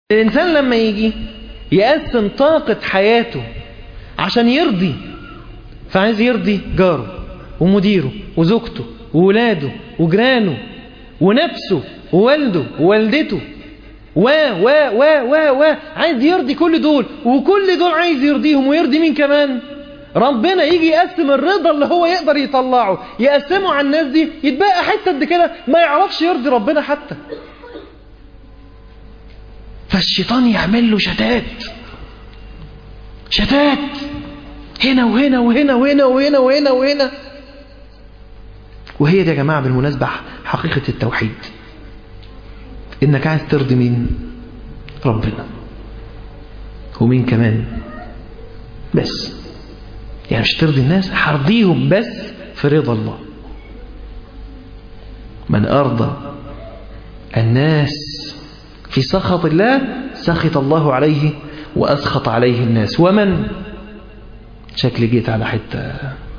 الإنسان لما يجي يقسم طاقة حياته عشان يرضي فعايز يرضي جاره ومديره وزوجته وولاده وجيرانه ونفسه ووالده ووالدته و و و و و عايز يرضي كل دول وكل دول عايز يرضيهم ويرضي مين كمان ربنا يجي يقسم الرضا اللي هو يقدر يطلعه يقسمه على الناس دي يتبقى حته قد كده ما يعرفش يرضي ربنا حتى فالشيطان يعمل له شتات شتات هنا وهنا وهنا وهنا وهنا وهنا وهنا وهي دي يا جماعة بالمناسبة حقيقة التوحيد انك عايز ترضي مين ربنا ومين كمان بس يعني مش ترضي الناس هرضيهم بس في رضا الله من أرضى الناس في سخط الله سخط الله عليه وأسخط عليه الناس ومن شكلي جيت على حتة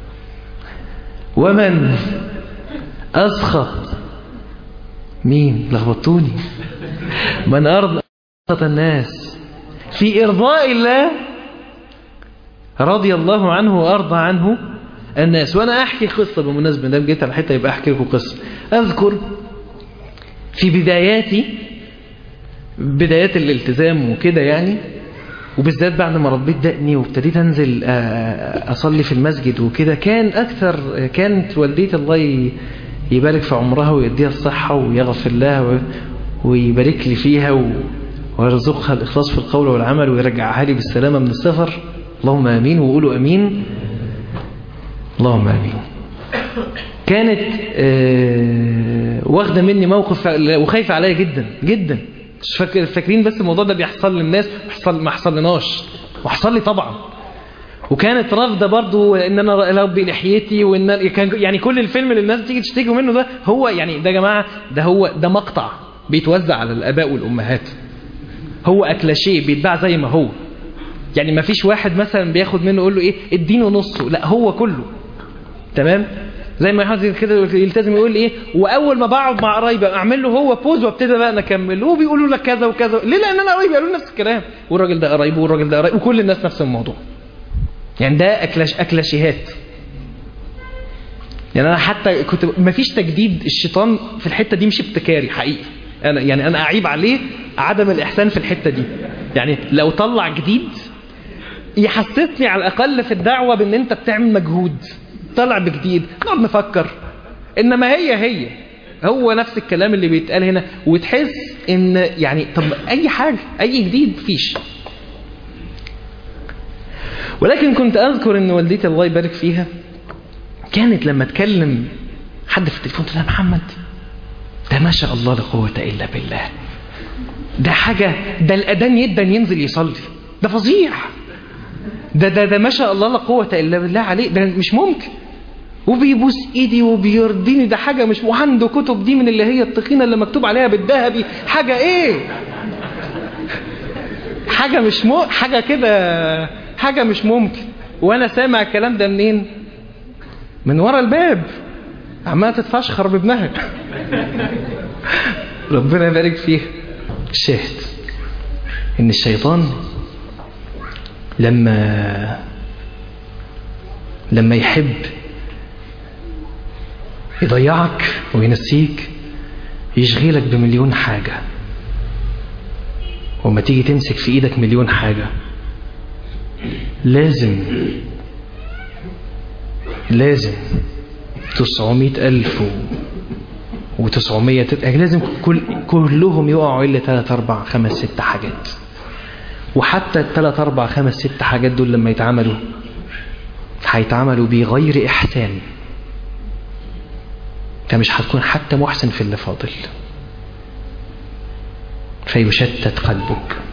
ومن أسخط مين لخبطوني من أرضى أسخط الناس في إرضاء الله رضي الله عنه وأرضى عنه الناس وأنا أحكي قصة بالمناسبة دام جيت على حتة يبقى أحكي لكم قصة أذكر في بداياتي بدايات الالتزام وكده يعني وبالذات بعد ما ربيت دقني وابتديت انزل اصلي في المسجد وكده كان اكثر كانت والدتي الله يبارك في عمرها ويديها الصحة ويغفر لها ويبارك لي فيها ويرزقها الإخلاص في القول والعمل ويرجعها لي بالسلامة من السفر اللهم امين وقولوا امين اللهم امين كانت واخده مني موقف وخايفه عليا جدا جدا مش فاكر فاكرين بس الموضوع ده بيحصل للناس حصل ما حصلناش وحصل لي طبعا وكانت رافضه برضو ان انا اربي لحيتي وان كان يعني كل الفيلم اللي الناس بتيجي تشتكي منه ده هو يعني ده يا جماعه ده هو ده مقطع بيتوزع على الاباء والامهات هو اكلاشيه بيتباع زي ما هو يعني ما فيش واحد مثلا بياخد منه يقول له ايه ادينه نصه لا هو كله تمام زي ما حد كده يلتزم يقول لي ايه واول ما بقعد مع قرايبي اعمل له هو بوز وابتدي بقى انا اكمل وبيقولوا لك كذا وكذا ليه لان انا قرايبي قالوا نفس الكلام والراجل ده قرايبه والراجل ده قرايبه وكل الناس نفس الموضوع يعني ده اكلاش اكلاشيهات يعني انا حتى كنت ما فيش تجديد الشيطان في الحته دي مش ابتكاري حقيقي انا يعني انا اعيب عليه عدم الاحسان في الحته دي يعني لو طلع جديد يحسسني على الاقل في الدعوه بان انت بتعمل مجهود طلع بجديد نقعد نفكر انما هي هي هو نفس الكلام اللي بيتقال هنا وتحس ان يعني طب اي حاجه اي جديد مفيش ولكن كنت اذكر ان والدتي الله يبارك فيها كانت لما تكلم حد في التليفون تقول محمد ده ما شاء الله لا قوه الا بالله ده حاجه ده الاذان يدن ينزل يصلي ده فظيع ده ده ده ما شاء الله لا قوه الا بالله عليه ده مش ممكن وبيبوس ايدي وبيرضيني ده حاجه مش وعنده كتب دي من اللي هي التخينه اللي مكتوب عليها بالذهبي حاجه ايه حاجه مش مو حاجه كده حاجه مش ممكن وانا سامع الكلام ده منين من ورا الباب عماله تتفشخر بابنها ربنا يبارك فيها الشاهد ان الشيطان لما لما يحب يضيعك وينسيك يشغلك بمليون حاجة وما تيجي تمسك في ايدك مليون حاجة لازم لازم تسعمائة ألف وتسعمية تت... لازم كل... كلهم يقعوا إلا ثلاث أربع خمس ست حاجات وحتى الثلاث أربع خمس ست حاجات دول لما يتعملوا هيتعملوا بغير إحسان انت مش هتكون حتى محسن في اللي فاضل فيشتت قلبك